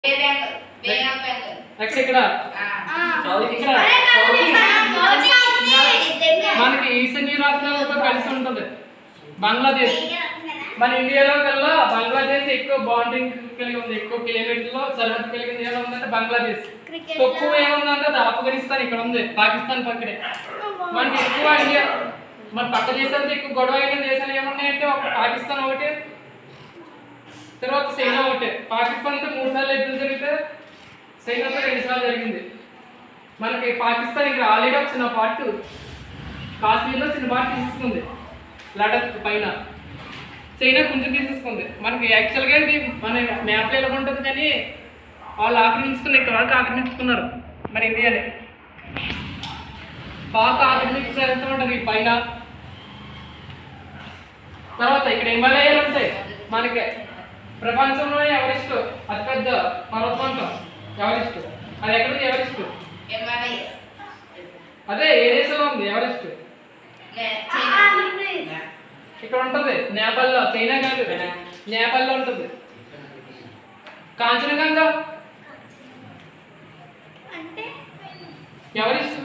bay Bengal bay of Bengal ఎక్కడ ఇక్కడ south ఇక్కడ మనకి ఈశాన్య రాష్ట్రాలతో కలిసి ఉంటుంది బంగ్లాదేశ్ మన ఇండియాలో కల్లా బంగ్లాదేశ్ ఎక్కువ బాండింగ్ కలిగి ఉంది ఎక్కువ కిలోమీటర్లో సరిహద్దు కలిగింది ఏదో ఉందంటే బంగ్లాదేశ్ తక్కువ ఏముందంటే అది ఆఫ్ఘనిస్తాన్ ఇక్కడ ఉంది పాకిస్తాన్ పక్కనే మనకి ఎక్కువ ఇండియా మన పక్క దేశాలతో ఎక్కువ గొడవ అయిన దేశాలు ఏమున్నాయంటే ఒక పాకిస్తాన్ ఒకటి తర్వాత చైనా ఒకటే పాకిస్తాన్తో మూడు సార్లు యుద్ధం జరిగితే చైనాతో రెండు సార్లు జరిగింది మనకి పాకిస్తాన్ ఇక్కడ ఆల్రెడీ ఒక చిన్న పార్ట్ కాశ్మీర్లో చిన్న పార్ట్ తీసుకుంది లడఖ్ పైన చైనా కొంచెం తీసేసుకుంది మనకి యాక్చువల్గా ఇది మన మ్యాప్లో ఎలా ఉంటుంది కానీ వాళ్ళు ఆక్రమించుకుని ఇక్కడ వరకు ఆక్రమించుకున్నారు మన ఇండియాని బాగా ఆక్రమించేస్తూ ఉంటుంది ఈ పైన తర్వాత ఇక్కడ హిమాలయాలు ఉంటాయి మనకి ప్రపంచంలోనే ఎవరెస్ట్ అతిపెద్ద పర్వతమంటం ఎవరెస్ట్ అది ఎక్కడ ఎవరెస్ట్ హిమాలయ అదే ఏ దేశంలో ఉంది ఎవరెస్ట్ ఇక్కడ ఉంటుంది నేపాల్లో చైనా కాదు నేపాల్లో ఉంటుంది కాంచనగంగా అంటే ఎవరెస్ట్